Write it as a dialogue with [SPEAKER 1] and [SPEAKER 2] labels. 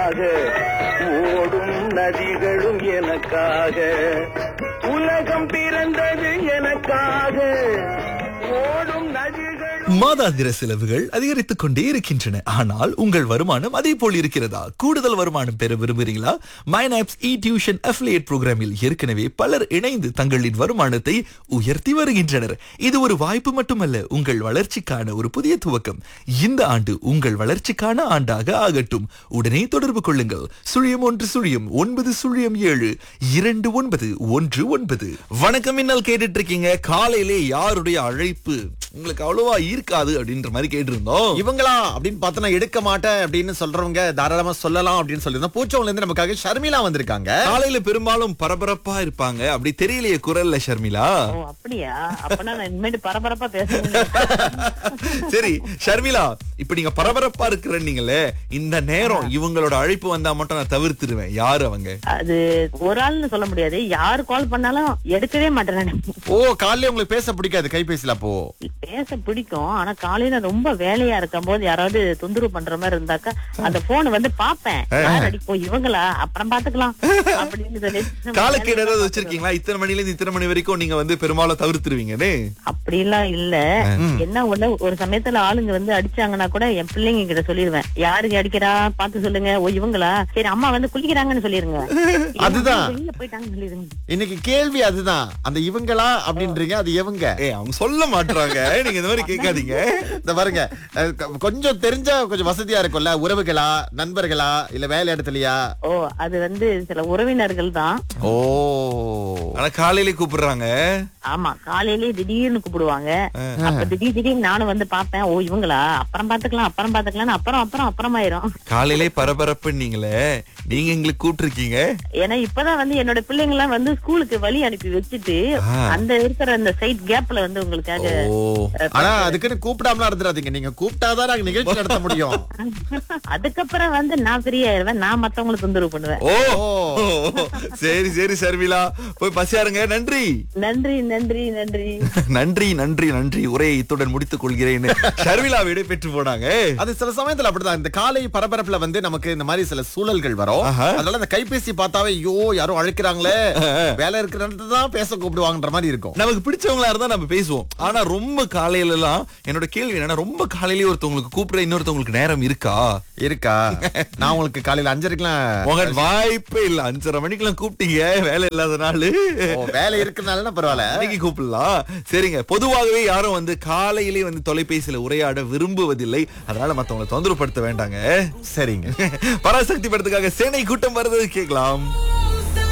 [SPEAKER 1] எனக்காக ஓடும் நதிகளும் எனக்காக உலகம் பிறந்தது எனக்காக ஓடும் நதிகளும்
[SPEAKER 2] மாதாந்திர செலவுகள் அதிகரித்துக் கொண்டே இருக்கின்றன ஆனால் உங்கள் வருமானம் அதே போல் இருக்கிறதா கூடுதல் வருமானம் பெற விரும்புகிறீங்களா மைனாப்ஸ் இ டியூஷன் அஃபிலியேட் புரோகிராமில் ஏற்கனவே பலர் இணைந்து தங்களின் வருமானத்தை உயர்த்தி வருகின்றனர் இது ஒரு வாய்ப்பு மட்டுமல்ல உங்கள் வளர்ச்சிக்கான ஒரு புதிய துவக்கம் இந்த ஆண்டு உங்கள் வளர்ச்சிக்கான ஆண்டாக ஆகட்டும் உடனே தொடர்பு கொள்ளுங்கள் சுழியம் ஒன்று சுழியம் ஒன்பது சுழியம் ஏழு இரண்டு ஒன்பது ஒன்று ஒன்பது வணக்கம் இன்னல் கேட்டுட்டு இருக்கீங்க காலையிலே யாருடைய அழைப்பு உங்களுக்கு அவ்வளவா ஈர்க்காது அப்படின்ற மாதிரி கேட்டிருந்தோம்
[SPEAKER 3] இவங்களா அப்படின்னு பார்த்தா எடுக்க மாட்டேன் அப்படின்னு சொல்றவங்க தாராளமா சொல்லலாம் அப்படின்னு சொல்லியிருந்தோம் பூச்சவங்கல இருந்து நமக்காக ஷர்மிளா வந்திருக்காங்க
[SPEAKER 2] காலையில பெரும்பாலும் பரபரப்பா இருப்பாங்க அப்படி தெரியலையே குரல்ல ஷர்மிளா
[SPEAKER 4] ஓ அப்படியா அப்பனா நான் இனிமேட்டு பரபரப்பா பேசுறேன்
[SPEAKER 2] சரி ஷர்மிளா இப்ப நீங்க பரபரப்பா இருக்கிற நீங்களே இந்த நேரம் இவங்களோட அழைப்பு வந்தா மட்டும் நான் தவிர்த்துருவேன் யாரு அவங்க
[SPEAKER 4] அது ஒரு ஆள்னு சொல்ல முடியாது யாரு கால் பண்ணாலும் எடுக்கவே மாட்டேன் நானு.
[SPEAKER 3] ஓ காலையில உங்களுக்கு பேச பிடிக்காது கைபேசியில அப்போ
[SPEAKER 4] பேச பிடிக்கும் ஆனா காலையில ரொம்ப வேலையா இருக்கும் போது யாராவது தொந்தரவு பண்ற மாதிரி இருந்தாக்கா அந்த போன் வந்து பாப்பேன் யார் அடிப்போ இவங்களா அப்புறம் பாத்துக்கலாம் அப்படின்னு சொல்லி
[SPEAKER 2] காலக்கேடு ஏதாவது வச்சிருக்கீங்களா இத்தனை மணில இருந்து இத்தனை மணி வரைக்கும் நீங்க வந்து பெரும்பாலும் தவிர்த்துருவீங்கன்னு
[SPEAKER 4] அப்படிலாம் இல்ல என்ன ஒண்ணு ஒரு சமயத்துல ஆளுங்க வந்து அடிச்சாங்கன்னா கூட என் பிள்ளைங்க கிட்ட சொல்லிடுவேன் யாருக்கு அடிக்கிறா பாத்து சொல்லுங்க ஓ இவங்களா சரி அம்மா வந்து குளிக்கிறாங்கன்னு சொல்லிருங்க
[SPEAKER 3] அதுதான்.
[SPEAKER 4] வெளியில போயிட்டாங்கன்னு சொல்லிருங்க
[SPEAKER 3] இன்னைக்கு கேள்வி அதுதான் அந்த இவங்களா அப்படின்றீங்க அது எவங்க
[SPEAKER 2] ஏய் அவங்க சொல்ல மாட்றாங்க நீங்க இந்த மாதிரி கேட்காதீங்க
[SPEAKER 3] இந்த பாருங்க அஹ், கொ- கொஞ்சம் தெரிஞ்சா கொஞ்சம் வசதியா இருக்கும்ல உறவுகளா நண்பர்களா இல்ல வேலை இடத்துலயா
[SPEAKER 4] ஓ அது வந்து சில உறவினர்கள் தான்
[SPEAKER 3] ஓ
[SPEAKER 2] ஆனா காலையிலே கூப்பிடுறாங்க
[SPEAKER 4] ஆமா காலையிலேயே திடீர்னு கூப்பிடுவாங்க அப்ப திடீர் திடீர்னு நானும் வந்து பாப்பேன் ஓ இவங்களா அப்புறம் பாத்துக்கலாம் அப்புறம் பாத்துக்கலாம் அப்புறம் அப்புறம் அப்புறமாயிரும்
[SPEAKER 2] காலையிலே பரபரப்பு நீங்களே நீங்க எங்களுக்கு கூப்பிட்டுருக்கீங்க
[SPEAKER 4] ஏன்னா இப்பதான் வந்து என்னோட பிள்ளைங்க எல்லாம் வந்து ஸ்கூலுக்கு வழி அனுப்பி வச்சுட்டு
[SPEAKER 2] ஆ.
[SPEAKER 4] அந்த இருக்கிற அந்த சைட் கேப்ல வந்து உங்களுக்காக
[SPEAKER 2] ஓ
[SPEAKER 3] ஆனா அதுக்குன்னு கூப்பிடாமலாம் இருந்துடாதீங்க நீங்க கூப்பிட்டாதான் நாங்க நிகழ்ச்சி நடத்த முடியும்
[SPEAKER 4] அதுக்கப்புறம் வந்து நான் ஃப்ரீ ஆயிருவேன் நான் மத்தவங்களுக்கு தொந்தரவு பண்ணுவேன்
[SPEAKER 2] ஓ சரி சரி சர்மிளா போய் பசியாருங்க நன்றி
[SPEAKER 4] நன்றி நன்றி நன்றி
[SPEAKER 2] நன்றி நன்றி நன்றி உரையை இத்துடன் முடித்துக் கொள்கிறேன் ஷர்மிளா விடை பெற்று போனாங்க
[SPEAKER 3] அது சில சமயத்துல அப்படிதான் இந்த காலை பரபரப்புல வந்து நமக்கு இந்த மாதிரி சில சூழல்கள் வரும்
[SPEAKER 2] ஆஹா.
[SPEAKER 3] அதனால இந்த கைபேசி பார்த்தாவே ஐயோ யாரும் அழைக்கிறாங்களே வேலை இருக்கிற இடத்துல தான் பேச கூப்பிடுவாங்கன்ற மாதிரி இருக்கும்
[SPEAKER 2] நமக்கு பிடிச்சவங்களா இருந்தா நம்ம பேசுவோம் ஆனா ரொம்ப காலையில எல்லாம் என்னோட கேள்வி என்னன்னா ரொம்ப காலையிலேயே ஒருத்தவங்களுக்கு கூப்பிட இன்னொருத்தவங்களுக்கு நேரம் இருக்கா
[SPEAKER 3] இருக்கா நான் உங்களுக்கு காலையில அஞ்சரைக்கெல்லாம்
[SPEAKER 2] உங்க வாய்ப்பே இல்ல அஞ்சரை மணிக்கெல்லாம் கூப்பிட்டீங்க வேலை இல்லாத நாள்
[SPEAKER 3] ஓ, வேலை இருக்கிறனால பரவாயில்ல
[SPEAKER 2] இன்னைக்கு கூப்பிடலாம் சரிங்க பொதுவாகவே யாரும் வந்து காலையிலே வந்து தொலைபேசியில உரையாட விரும்புவதில்லை அதனால மத்தவங்களை தொந்தரவுப்படுத்த வேண்டாங்க
[SPEAKER 3] சரிங்க
[SPEAKER 2] பராசக்தி படத்துக்காக சேனை கூட்டம் வருது கேட்கலாம்